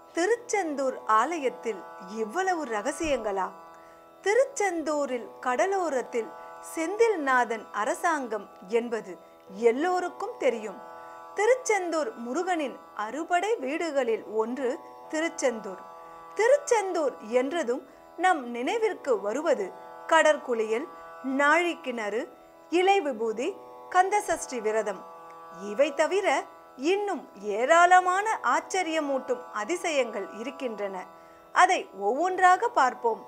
திருச்செந்தூர் ஆலயத்தில் இவ்வளவு ரகசியங்களா திருச்செந்தூரில் கடலோரத்தில் செந்தில்நாதன் அரசாங்கம் என்பது எல்லோருக்கும் தெரியும் திருச்செந்தூர் முருகனின் அறுபடை வீடுகளில் ஒன்று திருச்செந்தூர் திருச்செந்தூர் என்றதும் நம் நினைவிற்கு வருவது கடற்குளியல் நாழிக்கிணறு இலை விபூதி கந்தசஷ்டி விரதம் இவை தவிர இன்னும் ஏராளமான ஆச்சரியமூட்டும் அதிசயங்கள் இருக்கின்றன அதை ஒவ்வொன்றாக பார்ப்போம்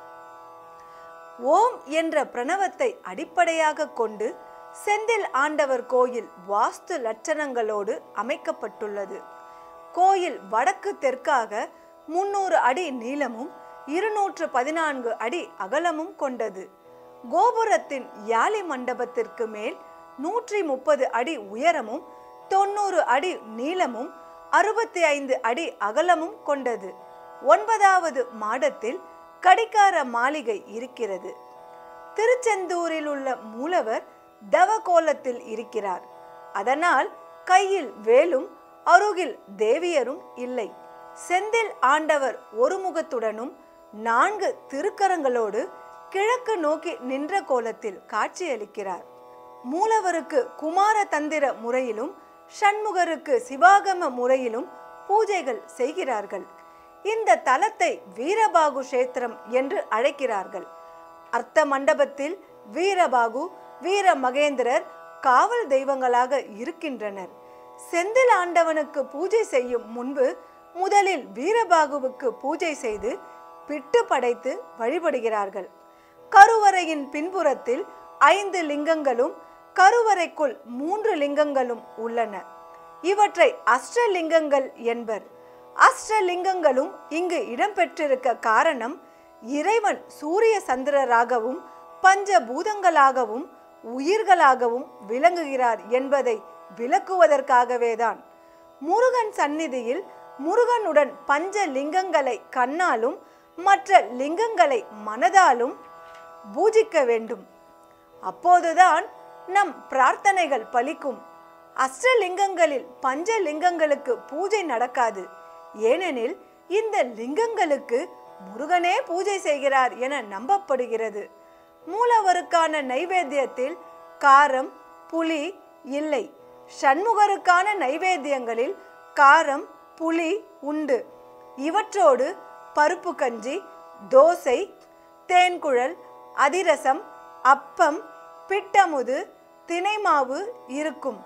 ஓம் என்ற பிரணவத்தை அடிப்படையாக கொண்டு செந்தில் ஆண்டவர் கோயில் வாஸ்து லட்சணங்களோடு அமைக்கப்பட்டுள்ளது கோயில் வடக்கு தெற்காக முன்னூறு அடி நீளமும் இருநூற்று பதினான்கு அடி அகலமும் கொண்டது கோபுரத்தின் யாழி மண்டபத்திற்கு மேல் நூற்றி முப்பது அடி உயரமும் தொண்ணூறு அடி நீளமும் அறுபத்தி ஐந்து அடி அகலமும் கொண்டது ஒன்பதாவது மாடத்தில் கடிகார மாளிகை இருக்கிறது திருச்செந்தூரில் உள்ள மூலவர் தவ கோலத்தில் இருக்கிறார் அதனால் கையில் வேலும் அருகில் தேவியரும் இல்லை செந்தில் ஆண்டவர் ஒருமுகத்துடனும் நான்கு திருக்கரங்களோடு கிழக்கு நோக்கி நின்ற கோலத்தில் காட்சியளிக்கிறார் மூலவருக்கு குமார தந்திர முறையிலும் ஷண்முகருக்கு சிவாகம முறையிலும் பூஜைகள் செய்கிறார்கள் இந்த தலத்தை வீரபாகு கஷேத்திரம் என்று அழைக்கிறார்கள் அர்த்த மண்டபத்தில் வீரபாகு வீர மகேந்திரர் காவல் தெய்வங்களாக இருக்கின்றனர் செந்தில் ஆண்டவனுக்கு பூஜை செய்யும் முன்பு முதலில் வீரபாகுவுக்கு பூஜை செய்து பிட்டு படைத்து வழிபடுகிறார்கள் கருவறையின் பின்புறத்தில் ஐந்து லிங்கங்களும் கருவறைக்குள் மூன்று லிங்கங்களும் உள்ளன இவற்றை அஷ்டலிங்கங்கள் என்பர் அஷ்டலிங்கங்களும் இங்கு இடம்பெற்றிருக்க காரணம் இறைவன் சூரிய சந்திரராகவும் பஞ்சபூதங்களாகவும் உயிர்களாகவும் விளங்குகிறார் என்பதை விளக்குவதற்காகவேதான் முருகன் சந்நிதியில் முருகனுடன் பஞ்ச லிங்கங்களை கண்ணாலும் மற்ற லிங்கங்களை மனதாலும் பூஜிக்க வேண்டும் அப்போதுதான் நம் பிரார்த்தனைகள் பலிக்கும் அஷ்டலிங்கங்களில் பஞ்ச லிங்கங்களுக்கு பூஜை நடக்காது ஏனெனில் இந்த லிங்கங்களுக்கு முருகனே பூஜை செய்கிறார் என நம்பப்படுகிறது மூலவருக்கான நைவேத்தியத்தில் காரம் புளி இல்லை சண்முகருக்கான நைவேத்தியங்களில் காரம் புளி உண்டு இவற்றோடு பருப்பு கஞ்சி தோசை தேன்குழல் அதிரசம் அப்பம் பிட்டமுது தினைமாவு இருக்கும்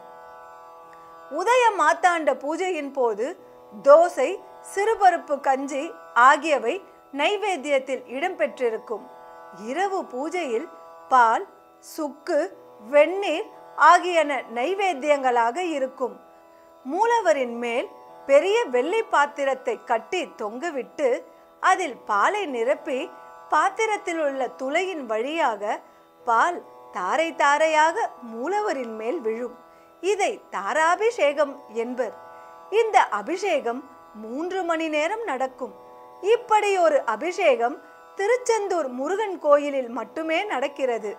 உதய மாத்தாண்ட பூஜையின் போது தோசை சிறுபருப்பு கஞ்சி ஆகியவை நைவேத்தியத்தில் இடம்பெற்றிருக்கும் இரவு பூஜையில் பால் சுக்கு வெந்நீர் ஆகியன நைவேத்தியங்களாக இருக்கும் மூலவரின் மேல் பெரிய வெள்ளை பாத்திரத்தை கட்டி தொங்கவிட்டு அதில் பாலை நிரப்பி பாத்திரத்தில் உள்ள துளையின் வழியாக பால் தாரை தாரையாக மூலவரின் மேல் விழும் இதை தாராபிஷேகம் என்பர் இந்த அபிஷேகம் மூன்று மணி நேரம் நடக்கும் இப்படி ஒரு அபிஷேகம் திருச்செந்தூர் முருகன் கோயிலில் மட்டுமே நடக்கிறது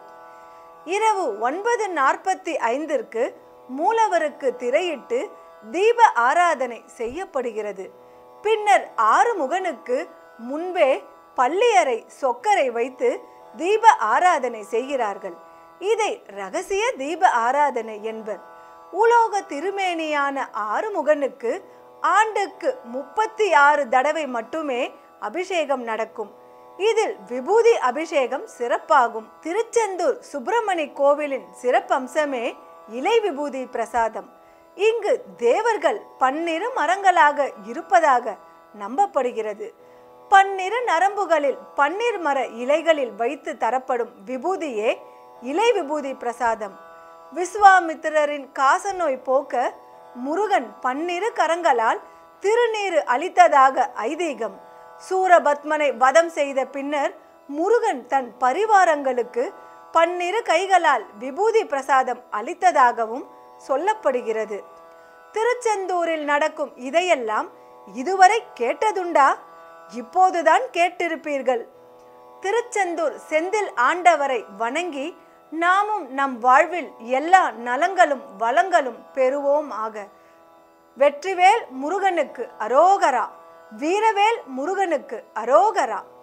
இரவு ஒன்பது நாற்பத்தி ஐந்திற்கு மூலவருக்கு திரையிட்டு தீப ஆராதனை செய்யப்படுகிறது பின்னர் ஆறுமுகனுக்கு முன்பே பள்ளியறை சொக்கரை வைத்து தீப ஆராதனை செய்கிறார்கள் இதை ரகசிய தீப ஆராதனை என்பர் உலோக திருமேனியான ஆறுமுகனுக்கு ஆண்டுக்கு முப்பத்தி ஆறு தடவை மட்டுமே அபிஷேகம் நடக்கும் இதில் விபூதி அபிஷேகம் சிறப்பாகும் திருச்செந்தூர் சுப்பிரமணி கோவிலின் சிறப்பம்சமே இலை விபூதி பிரசாதம் இங்கு தேவர்கள் பன்னிரு மரங்களாக இருப்பதாக நம்பப்படுகிறது பன்னிரு நரம்புகளில் பன்னீர் மர இலைகளில் வைத்து தரப்படும் விபூதியே இலை விபூதி பிரசாதம் விஸ்வாமித்திரரின் காசநோய் போக்க முருகன் பன்னிரு கரங்களால் திருநீறு அளித்ததாக ஐதீகம் சூரபத்மனை வதம் செய்த பின்னர் முருகன் தன் பரிவாரங்களுக்கு பன்னிரு கைகளால் விபூதி பிரசாதம் அளித்ததாகவும் சொல்லப்படுகிறது திருச்செந்தூரில் நடக்கும் இதையெல்லாம் இதுவரை கேட்டதுண்டா இப்போதுதான் கேட்டிருப்பீர்கள் திருச்செந்தூர் செந்தில் ஆண்டவரை வணங்கி நாமும் நம் வாழ்வில் எல்லா நலங்களும் வளங்களும் பெறுவோம் ஆக வெற்றிவேல் முருகனுக்கு அரோகரா வீரவேல் முருகனுக்கு அரோகரா